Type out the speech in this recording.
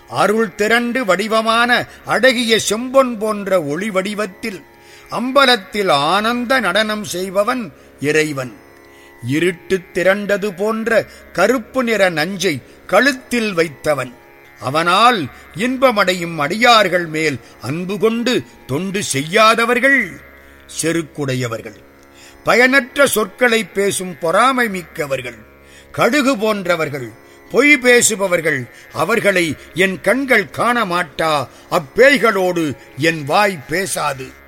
அருள் திரண்டு வடிவமான அழகிய செம்பொன் போன்ற ஒளி வடிவத்தில் அம்பலத்தில் ஆனந்த நடனம் செய்பவன் இறைவன் இருட்டு திரண்டது போன்ற கருப்பு நிற நஞ்சை கழுத்தில் வைத்தவன் அவனால் இன்பமடையும் அடியார்கள் மேல் அன்பு கொண்டு தொண்டு செய்யாதவர்கள் செருக்குடையவர்கள் பயனற்ற சொற்களை பேசும் பொறாமை மிக்கவர்கள் கடுகு போன்றவர்கள் பொய் பேசுபவர்கள் அவர்களை என் கண்கள் காண மாட்டா அப்பேய்களோடு என் வாய் பேசாது